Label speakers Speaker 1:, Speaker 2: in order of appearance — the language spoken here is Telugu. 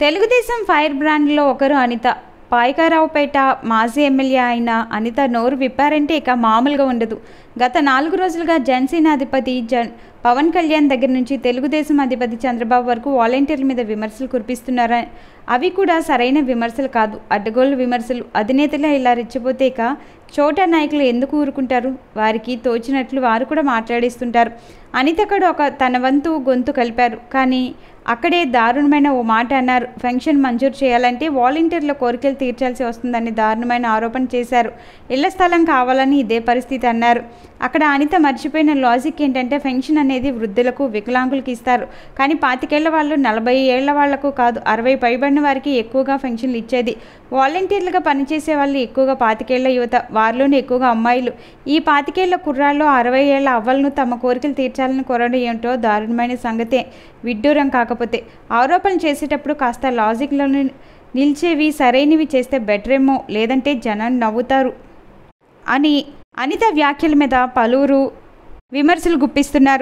Speaker 1: తెలుగుదేశం ఫైర్ బ్రాండ్లో ఒకరు అనిత పాయకారావుపేట మాజీ ఎమ్మెల్యే అయిన అనిత నోరు విప్పారంటే ఇక మామూలుగా ఉండదు గత నాలుగు రోజులుగా జనసేన అధిపతి జన్ పవన్ కళ్యాణ్ దగ్గర నుంచి తెలుగుదేశం అధిపతి చంద్రబాబు వరకు వాలంటీర్ల మీద విమర్శలు కురిపిస్తున్నారా అవి కూడా సరైన విమర్శలు కాదు అడ్డగోలు విమర్శలు అధినేతలా ఇలా రెచ్చిపోతే ఇక చోటా నాయకులు ఎందుకు ఊరుకుంటారు వారికి తోచినట్లు వారు కూడా మాట్లాడిస్తుంటారు అనిత కూడా ఒక తన వంతు గొంతు కలిపారు కానీ అక్కడే దారుణమైన ఓ మాట అన్నారు ఫంక్షన్ మంజూరు చేయాలంటే వాలంటీర్ల కోరికలు తీర్చాల్సి వస్తుందని దారుణమైన ఆరోపణ చేశారు ఇళ్ల స్థలం కావాలని ఇదే పరిస్థితి అన్నారు అక్కడ అనిత మర్చిపోయిన లాజిక్ ఏంటంటే ఫెన్షన్ అనేది వృద్ధులకు వికలాంగులకు ఇస్తారు కానీ పాతికేళ్ల వాళ్ళు నలభై ఏళ్ల వాళ్లకు కాదు అరవై పైబడిన వారికి ఎక్కువగా ఫెన్షన్లు ఇచ్చేది వాలంటీర్లుగా పనిచేసే వాళ్ళు ఎక్కువగా పాతికేళ్ల యువత వారిలోనే ఎక్కువగా అమ్మాయిలు ఈ పాతికేళ్ల కుర్రాళ్ళు అరవై ఏళ్ల అవ్వలను తమ కోరికలు తీర్చాలని కోరడం ఏమిటో దారుణమైన సంగతే విడ్డూరం కాకపోతే ఆరోపణలు చేసేటప్పుడు కాస్త లాజిక్లను నిలిచేవి సరైనవి చేస్తే బెటర్ ఏమో లేదంటే జనం నవ్వుతారు అని అనిత వ్యాఖ్యల మీద పలువురు విమర్శలు గుప్పిస్తున్నారు